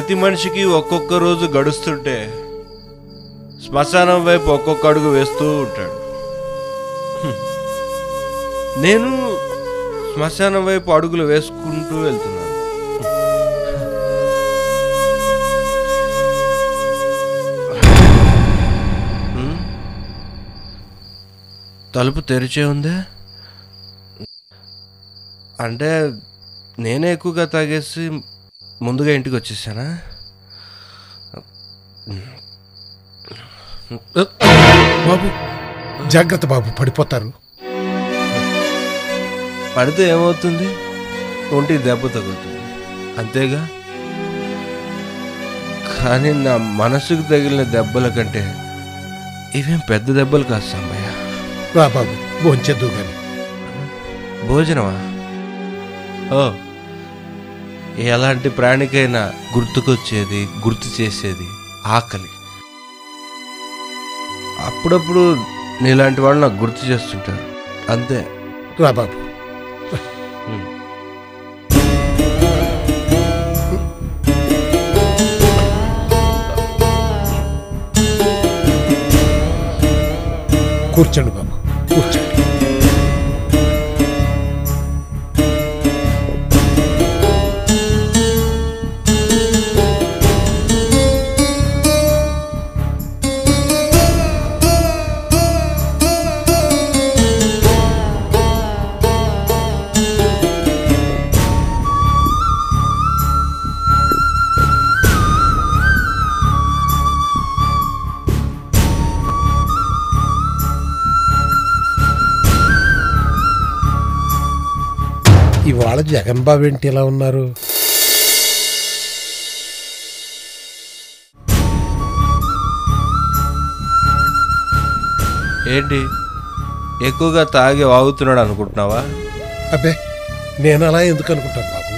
ప్రతి మనిషికి ఒక్కొక్క రోజు గడుస్తుంటే శ్మశానం వైపు ఒక్కొక్క అడుగు వేస్తూ ఉంటాడు హ్మ్. నేను శ్మశానం వైపు అడుగులు వేసుకుంటూ వెళ్తున్నాను హ్మ్. తలుపు తెరిచే ఉందే అంటే నేనే ఎక్కువగా తాగేసి ముందుగా ఇంటికి వచ్చేసానా బాబు జాగ్రత్త బాబు పడిపోతారు పడితే ఏమవుతుంది ఒంటి దెబ్బ తగులుతుంది అంతేగా కానీ నా మనసుకు తగిలిన దెబ్బల కంటే ఇవేం పెద్ద దెబ్బలు కాదు సాంబయ్య రా బాబు భోంచేద్దు గాని భోజనమా ఓ ఎలాంటి ప్రాణికైనా గుర్తుకొచ్చేది గుర్తు చేసేది ఆకలి అప్పుడప్పుడు నీలాంటి వాళ్ళు నాకు గుర్తు చేస్తుంటారు అంతే రా బాబు హ్మ్. కూర్చోండి బాబు కూర్చోండి ఇవాళ జగన్ బాబు ఏంటి ఇలా ఉన్నారు ఏంటి ఎక్కువగా తాగి వాగుతున్నాడు అనుకుంటున్నావా అబ్బే నేను అలా ఎందుకు అనుకుంటాను బాబు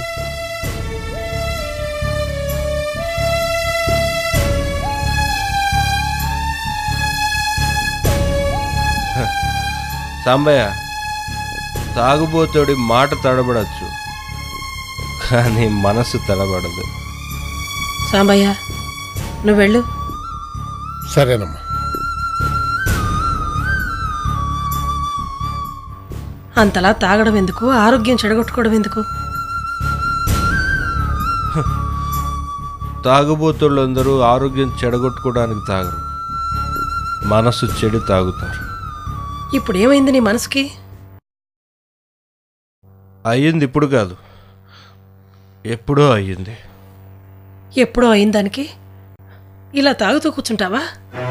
సాంబయ్య తాగుబోతోడి మాట తడబడచ్చు కానీ మనసు తడబడదు సాంబయ్య నువ్వు వెళ్ళు సరేనమ్మా అంతలా తాగడం ఎందుకు ఆరోగ్యం చెడగొట్టుకోవడం ఎందుకు తాగుబోతుళ్ళందరూ ఆరోగ్యం చెడగొట్టుకోవడానికి తాగరు మనసు చెడు తాగుతారు ఇప్పుడు ఏమైంది నీ మనసుకి అయ్యింది ఇప్పుడు కాదు ఎప్పుడో అయ్యింది ఎప్పుడో అయిన దానికి ఇలా తాగుతూ కూర్చుంటావా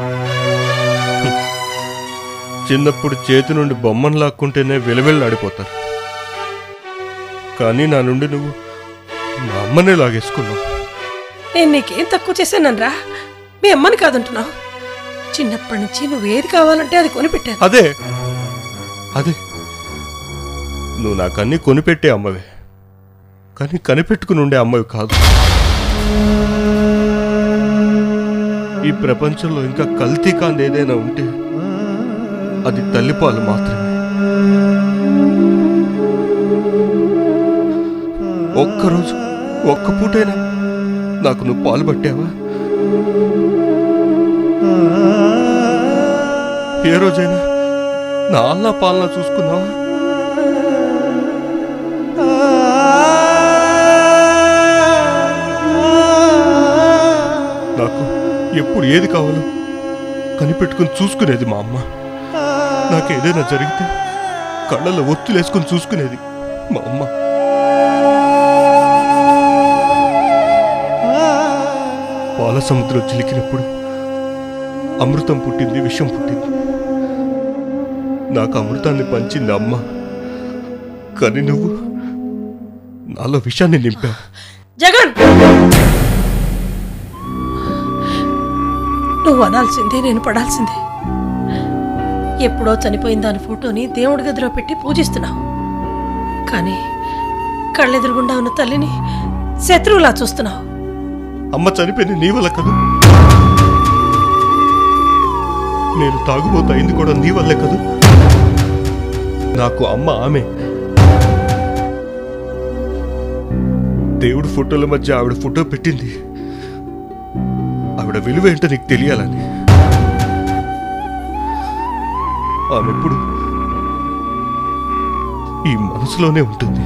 చిన్నప్పుడు చేతి నుండి బొమ్మను లాక్కుంటేనే విలవిల్లాడిపోతారు కానీ నా నుండి నువ్వు మా అమ్మనే లాగేసుకున్నావు నేను నీకేం తక్కువ చేశానరా మీ అమ్మని కాదంటున్నావు చిన్నప్పటి నుంచి నువ్వు ఏది కావాలంటే అది కొనిపెట్టాను అదే అదే నువ్వు నాకన్నీ కొనిపెట్టే అమ్మవే కానీ కనిపెట్టుకుని ఉండే అమ్మవి కాదు ఈ ప్రపంచంలో ఇంకా కల్తీ కాంది ఏదైనా ఉంటే అది తల్లిపాలు మాత్రమే ఒక్కరోజు ఒక్క పూటైనా నాకు నువ్వు పాలు పట్టావా ఏ రోజైనా నా అల్లా పాలన చూసుకున్నావా నాకు ఎప్పుడు ఏది కావాలో కనిపెట్టుకుని చూసుకునేది మా అమ్మ నాకు ఏదైనా జరిగితే కళ్ళలో ఒత్తులేసుకుని చూసుకునేది మా అమ్మ పాల సముద్రం చిలికినప్పుడు అమృతం పుట్టింది విషం పుట్టింది నాకు అమృతాన్ని పంచింది అమ్మ కానీ నువ్వు నాలో విషాన్ని నింపావు జగన్ నువ్వు అనాల్సిందే నేను పడాల్సిందే ఎప్పుడో చనిపోయిన దాని ఫోటోని దేవుడి గదిలో పెట్టి పూజిస్తున్నావు కానీ కళ్ళెదురుగుండా ఉన్న తల్లిని శత్రువులా చూస్తున్నావు అమ్మ చనిపోయింది నీ వల్ల కదా నేను తాగుబోతు అయింది కూడా నీ వల్లే కదా నాకు అమ్మ ఆమె దేవుడి ఫోటోల మధ్య ఆవిడ ఫోటో పెట్టింది ఆవిడ విలువేంటో నీకు తెలియాలని ఆమె ఎప్పుడు ఈ మనసులోనే ఉంటుంది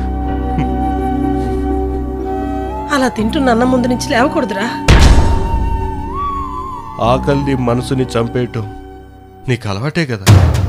అలా తింటున్న అన్నం ముందు నుంచి లేవకూడదురా ఆకలిని మనసుని చంపేయటం నీకు అలవాటే కదా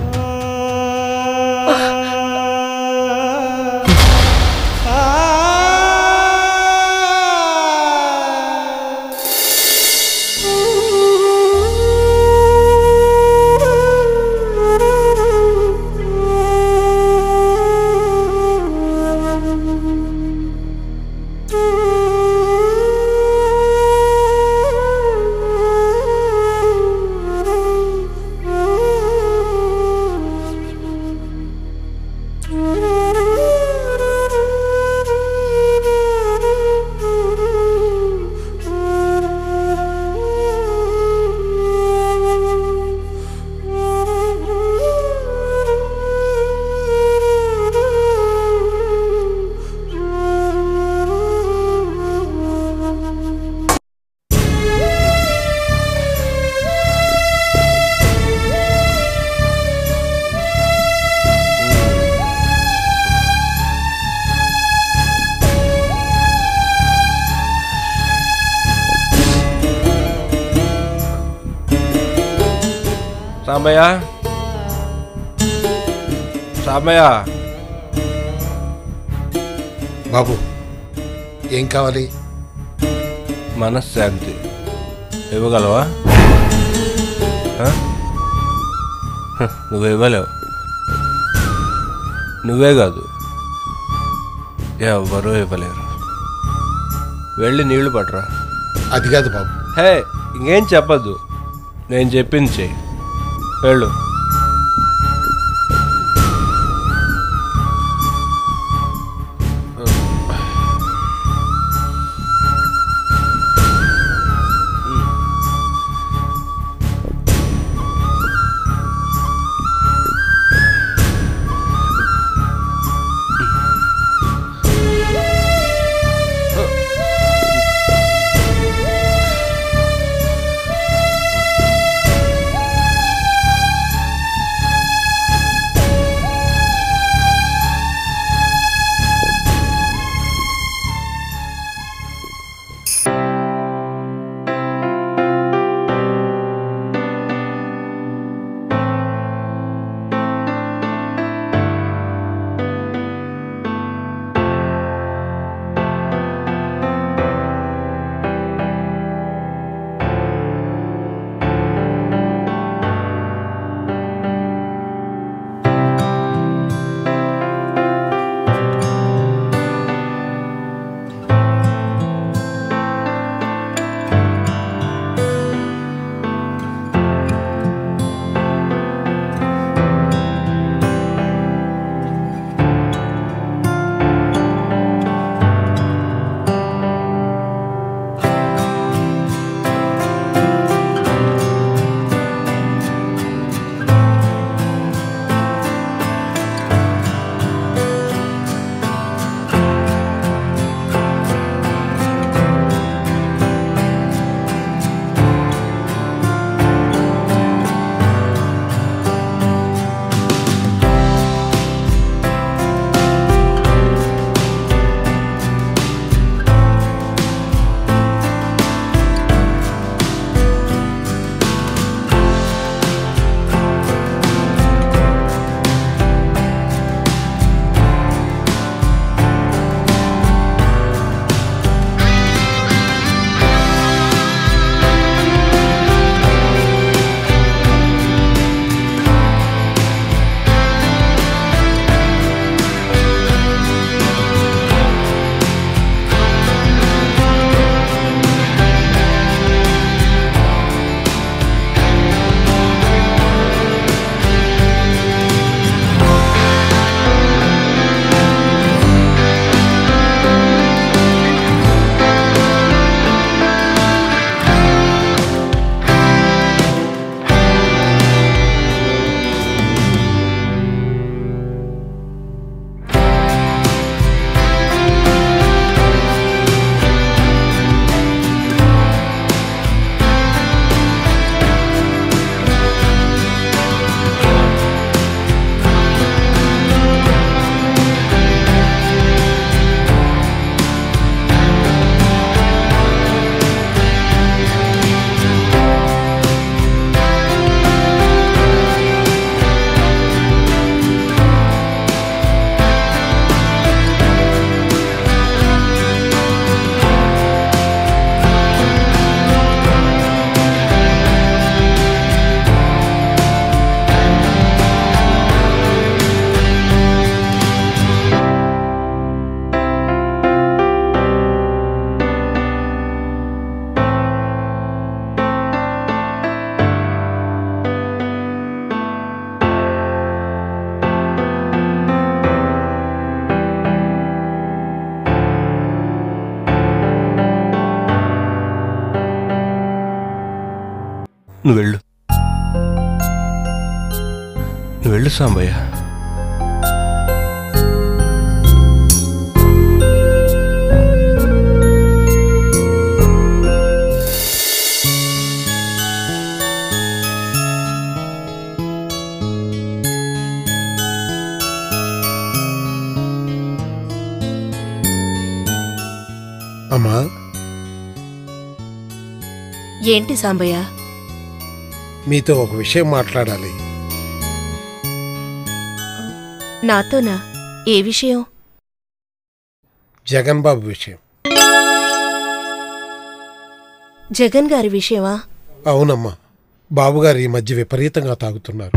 సాంబయ్య సాంబయ్య బాబు ఏం కావాలి మనశ్శాంతి ఇవ్వగలవా ఆ? హ, నువ్వు ఇవ్వలేవు నువ్వే కాదు ఎవ్వరూ ఇవ్వలేరు వెళ్ళి నీళ్లు పట్టరా అది కాదు బాబు హే ఇంకేం చెప్పద్దు నేను చెప్పింది చెయ్యి వెళ్ళు నువ్వు వెళ్ళు నువ్వు వెళ్ళు సాంబయ్య అమ్మా ఏంటి సాంబయ్య మీతో ఒక విషయం మాట్లాడాలి నాతోనా ఏ విషయం జగన్ బాబు విషయం జగన్ గారి విషయమా అవునమ్మా బాబుగారు ఈ మధ్య విపరీతంగా తాగుతున్నారు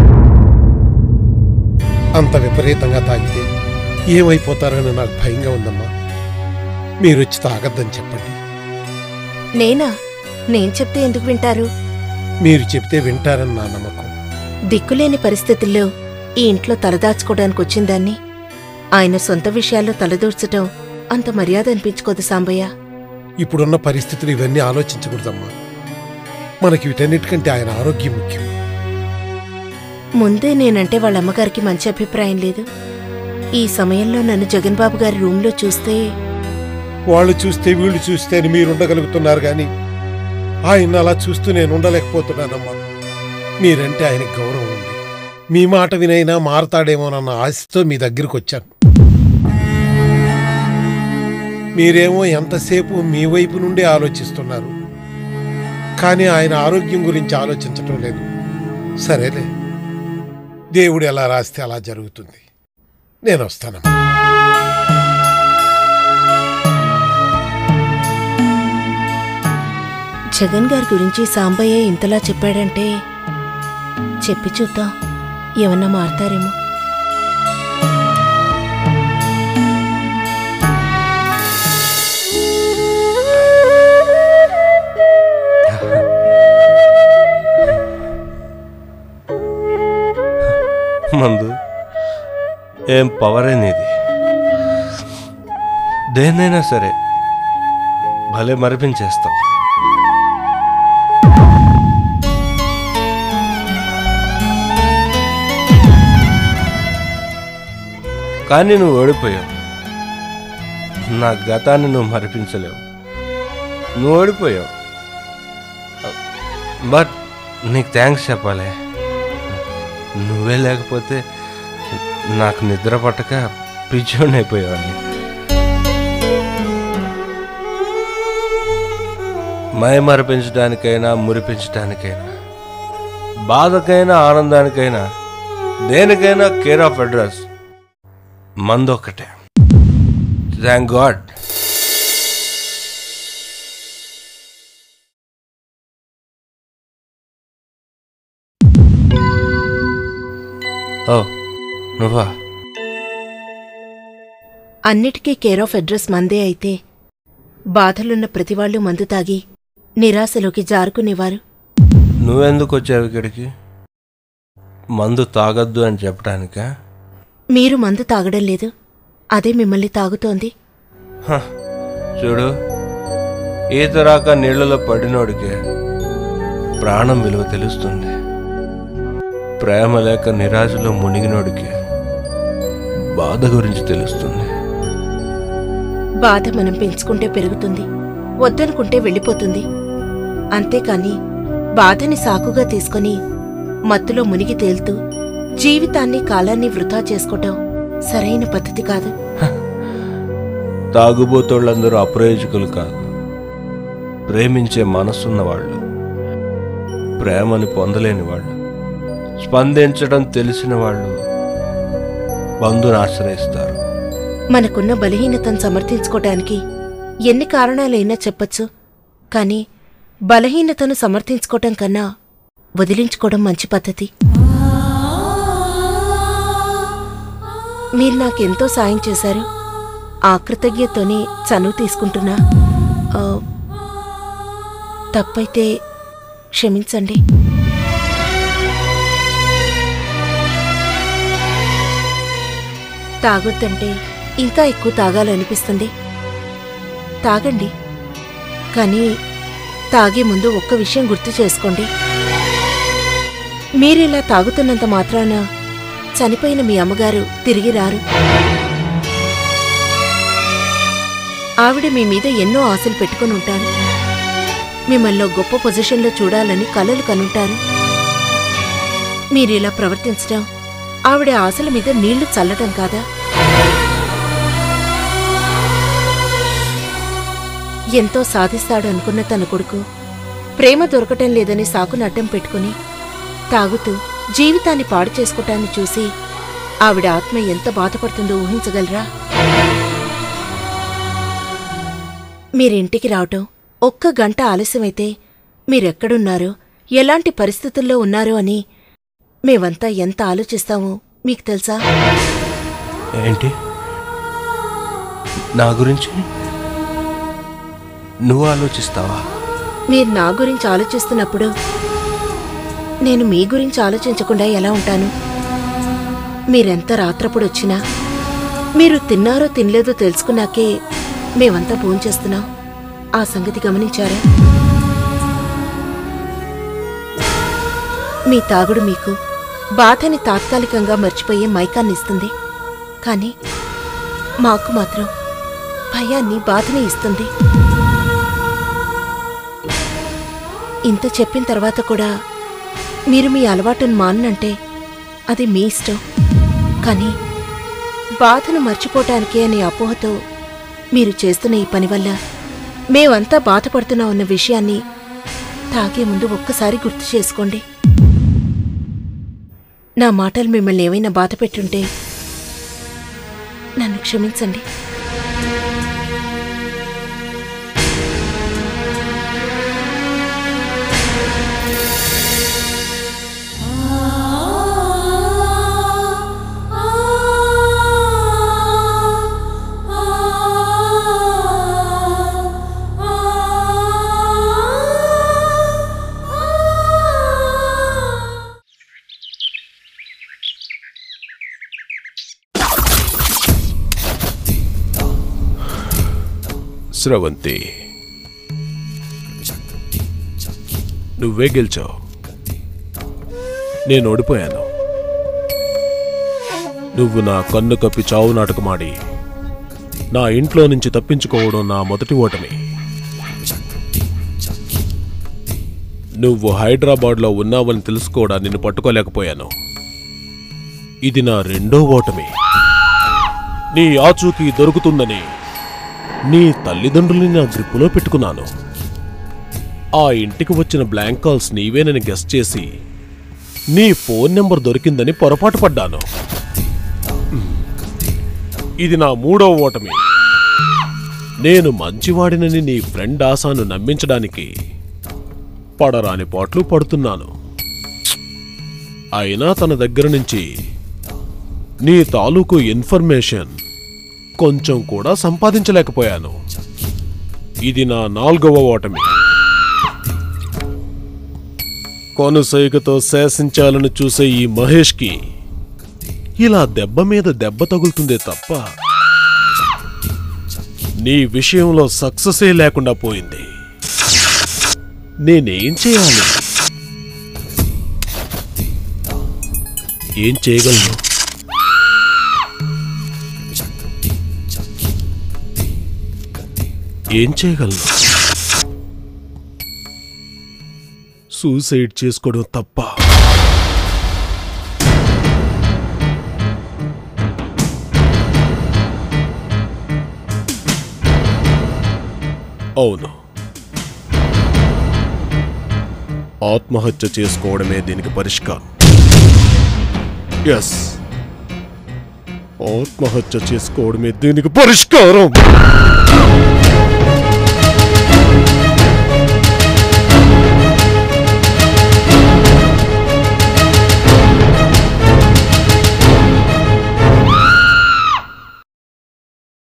అంత విపరీతంగా తాగితే ఏమైపోతారని నాకు భయంగా ఉందమ్మా మీరు వచ్చి తాగద్దని చెప్పండి నేనా నేను చెప్తే ఎందుకు వింటారు మీరు చెప్తే వింటారని నా నమ్మకం దిక్కులేని పరిస్థితుల్లో ఈ ఇంట్లో తలదాచుకోవడానికి వచ్చిందాన్ని ఆయన సొంత విషయాల్లో తలదూర్చటం అంత మర్యాద అనిపించుకోదు సాంబయ్య ఇప్పుడున్న పరిస్థితులు ఇవన్నీ ఆలోచించకూడదమ్మా మనకి వీటన్నిటికంటే ఆయన ఆరోగ్యం ముఖ్యం ముందే నేనంటే వాళ్ళ అమ్మగారికి మంచి అభిప్రాయం లేదు ఈ సమయంలో నన్ను జగన్ బాబు గారి రూంలో చూస్తే వాళ్ళు చూస్తే వీళ్ళు చూస్తే అని మీరు ఉండగలుగుతున్నారు కానీ ఆయన అలా చూస్తూ నేను ఉండలేకపోతున్నానమ్మా మీరంటే ఆయనకి గౌరవం ఉంది మీ మాట వినైనా మారతాడేమోనన్న ఆశతో మీ దగ్గరికి వచ్చాను మీరేమో ఎంతసేపు మీ వైపు నుండే ఆలోచిస్తున్నారు కానీ ఆయన ఆరోగ్యం గురించి ఆలోచించటం లేదు సరేలే దేవుడు ఎలా రాస్తే అలా జరుగుతుంది నేను వస్తానమ్మా జగన్ గారి గురించి సాంబయ్య ఇంతలా చెప్పాడంటే చెప్పి చూద్దాం ఏమన్నా మారతారేమో మందు ఏం పవర్ నీది దేన్నైనా సరే భలే మరిపించేస్తావు కానీ నువ్వు ఓడిపోయావు నా గతాన్ని నువ్వు మరిపించలేవు నువ్వు ఓడిపోయావు బట్ నీకు థ్యాంక్స్ చెప్పాలి నువ్వే లేకపోతే నాకు నిద్ర పట్టక పిచ్చోని అయిపోయేవాడిని మై మరిపించడానికైనా మురిపించడానికైనా బాధకైనా ఆనందానికైనా దేనికైనా కేర్ ఆఫ్ అడ్రస్ మందొక్కటే థ్యాంక్ గాడ్ ఓ నువ్వా అన్నిటికీ కేర్ ఆఫ్ అడ్రస్ మందే అయితే బాధలున్న ప్రతివాళ్లు మందు తాగి నిరాశలోకి జారుకునేవారు నువ్వెందుకు వచ్చావు ఇక్కడికి మందు తాగొద్దు అని చెప్పడానికా మీరు మందు తాగడం లేదు అదే మిమ్మల్ని తాగుతోంది హ, చూడు ఈత రాక నీళ్లలో పడినోడికే ప్రాణం విలువ తెలుస్తుంది ప్రేమ లేక నిరాశలో మునిగినోడికి బాధ గురించి తెలుస్తుంది బాధ మనం పెంచుకుంటే పెరుగుతుంది వద్దనుకుంటే వెళ్ళిపోతుంది అంతేకాని బాధని సాకుగా తీసుకొని మత్తులో మునిగి తేలుతూ జీవితాన్ని కాలాన్ని వృధా చేసుకోవటం సరైన పద్ధతి కాదు తాగుబోతోళ్ళందరూ అప్రయోజకులు కాదు ప్రేమించే మనసున్న వాళ్ళు ప్రేమని పొందలేని వాళ్ళు స్పందించడం తెలిసిన వాళ్ళు బంధుని ఆశ్రయిస్తారు మనకున్న బలహీనతను సమర్థించుకోవటానికి ఎన్ని కారణాలైనా చెప్పచ్చు కానీ బలహీనతను సమర్థించుకోవటం కన్నా వదిలించుకోవడం మంచి పద్ధతి మీరు నాకెంతో సాయం చేశారు ఆ కృతజ్ఞతతోనే చనువు తీసుకుంటున్నా ఆ, తప్పైతే క్షమించండి తాగొద్దంటే ఇంకా ఎక్కువ తాగాలనిపిస్తుంది తాగండి కానీ తాగే ముందు ఒక్క విషయం గుర్తు చేసుకోండి మీరిలా తాగుతున్నంత మాత్రాన చనిపోయిన మీ అమ్మగారు తిరిగి రారు ఆవిడ మీ మీద ఎన్నో ఆశలు పెట్టుకుని ఉంటారు మిమ్మల్ని గొప్ప పొజిషన్లో చూడాలని కలలు కనుంటారు మీరిలా ప్రవర్తించడం ఆవిడ ఆశల మీద నీళ్లు చల్లటం కాదా ఎంతో సాధిస్తాడు అనుకున్న తన కొడుకు ప్రేమ దొరకటం లేదని సాకును అడ్డం పెట్టుకుని తాగుతూ జీవితాన్ని పాడు చేసుకోటాన్ని చూసి ఆవిడ ఆత్మ ఎంత బాధపడుతుందో ఊహించగలరా మీరింటికి రావటం ఒక్క గంట ఆలస్యమైతే మీరెక్కడున్నారో ఎలాంటి పరిస్థితుల్లో ఉన్నారో అని మేమంతా ఎంత ఆలోచిస్తామో మీకు తెలుసా ఏంటి నా గురించి నువ్వు ఆలోచిస్తావా మీరు నా గురించి ఆలోచిస్తున్నప్పుడు నేను మీ గురించి ఆలోచించకుండా ఎలా ఉంటాను మీరెంత రాత్రప్పుడు వచ్చినా మీరు తిన్నారో తినలేదో తెలుసుకున్నాకే మేమంతా భోంచేస్తున్నాం ఆ సంగతి గమనించారా మీ తాగుడు మీకు బాధని తాత్కాలికంగా మర్చిపోయే మైకాన్ని ఇస్తుంది కానీ మాకు మాత్రం భయాన్ని బాధని ఇస్తుంది ఇంత చెప్పిన తర్వాత కూడా మీరు మీ అలవాటును మానంటే అది మీ ఇష్టం కానీ బాధను మర్చిపోవటానికి అనే అపోహతో మీరు చేస్తున్న ఈ పని వల్ల మేమంతా బాధపడుతున్నా ఉన్న విషయాన్ని తాగే ముందు ఒక్కసారి గుర్తు చేసుకోండి నా మాటలు మిమ్మల్ని ఏమైనా బాధ పెట్టుంటే నన్ను క్షమించండి స్రవంతి నువ్వే గెలిచావు నేను ఓడిపోయాను నువ్వు నా కన్ను కప్పి చావు నాటకమాడి నా ఇంట్లో నుంచి తప్పించుకోవడం నా మొదటి ఓటమి నువ్వు హైదరాబాద్లో ఉన్నావని తెలుసుకోవడా నిన్ను పట్టుకోలేకపోయాను ఇది నా రెండో ఓటమి నీ ఆచూకీ దొరుకుతుందని నీ తల్లిదండ్రుల్ని నా గ్రిప్పులో పెట్టుకున్నాను ఆ ఇంటికి వచ్చిన బ్లాంక్ కాల్స్ నీవేనని గెస్ట్ చేసి నీ ఫోన్ నెంబర్ దొరికిందని పొరపాటు పడ్డాను ఇది నా మూడవ ఓటమి నేను మంచివాడినని నీ ఫ్రెండ్ ఆశాను నమ్మించడానికి పడరాని పాట్లు పడుతున్నాను అయినా తన దగ్గర నుంచి నీ తాలూకు ఇన్ఫర్మేషన్ కొంచెం కూడా సంపాదించలేకపోయాను ఇది నా నాలుగవ ఓటమి కొనసైగతో శాసించాలని చూసే ఈ మహేష్కి ఇలా దెబ్బ మీద దెబ్బ తగులుతుందే తప్ప నీ విషయంలో సక్సెసే లేకుండా పోయింది నేనేం చేయాలి ఏం చేయగలను ఏం చేయగలను సూసైడ్ చేసుకోవడం తప్ప అవును ఆత్మహత్య చేసుకోవడమే దీనికి పరిష్కారం ఎస్ ఆత్మహత్య చేసుకోవడమే దీనికి పరిష్కారం